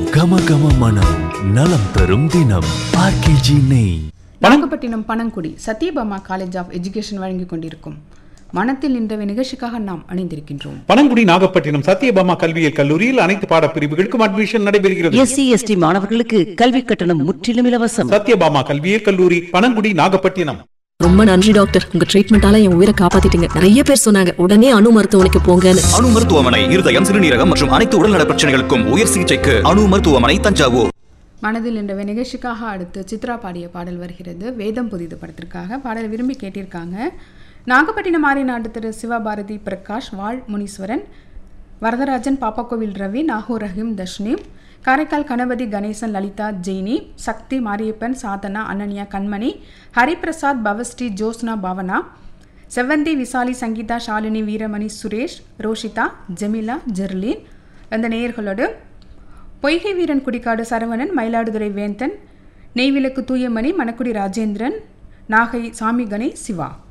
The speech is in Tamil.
கம கம மனம் நலம் தரும் தினம் ஆர்கேஜி நெய் Nagapattinam Panangudi Sathyabama college of education வழங்கிக் கொண்டிருக்கும் மனத்தில் நின்றவை நிகழ்ச்சிக்காக நாம் அணிந்திருக்கின்றோம் பனங்குடி நாகப்பட்டினம் சத்யபாமா கல்வியியல் கல்லூரியில் அனைத்து பாடப்பிரிவுகளுக்கும் அட்மிஷன் நடைபெறுகிறது எஸ்சி எஸ்டி மாணவர்களுக்கு கல்வி கட்டணம் முற்றிலும் இலவசம் சத்யபாமா கல்வியியல் கல்லூரி பனங்குடி நாகப்பட்டினம் ரொம்ப நன்றி டாக்டர் உங்க ட்ரீட்மெண்டால என் உயிரை காப்பாத்திட்டீங்க நிறைய பேர் சொன்னாங்க உடனே அணு மருத்துவமனைக்கு போங்கன்னு அணு மருத்துவமனை இருதயம் சிறுநீரகம் மற்றும் அனைத்து உடல்நல பிரச்சனைகளுக்கும் உயர் சிகிச்சைக்கு அணு மருத்துவமனை தஞ்சாவூர் மனதில் நின்றவை நிகழ்ச்சிக்காக அடுத்து சித்ரா பாடிய பாடல் வருகிறது வேதம் புதிது படத்திற்காக பாடல் விரும்பி கேட்டிருக்காங்க நாகப்பட்டினம் மாறி நாட்டு திரு சிவபாரதி பிரகாஷ் வாழ் முனீஸ்வரன் வரதராஜன் பாப்பாக்கோவில் ரவி நாகூர் ரஹீம் தஷ்னி காரைக்கால் கணபதி கணேசன் லலிதா ஜெயினி சக்தி மாரியப்பன் சாதனா அனன்யா கண்மணி ஹரிபிரசாத் பவஸ்ரீ ஜோஸ்னா பவனா செவ்வந்தி விசாலி சங்கீதா ஷாலினி வீரமணி சுரேஷ் ரோஷிதா ஜெமிலா ஜெர்லின் அந்த நேயர்களோடு பொய்கை வீரன் குடிக்காடு சரவணன் மயிலாடுதுறை வேந்தன் நெய்விளக்கு தூயமணி மணக்குடி ராஜேந்திரன் நாகை சாமிகணை சிவா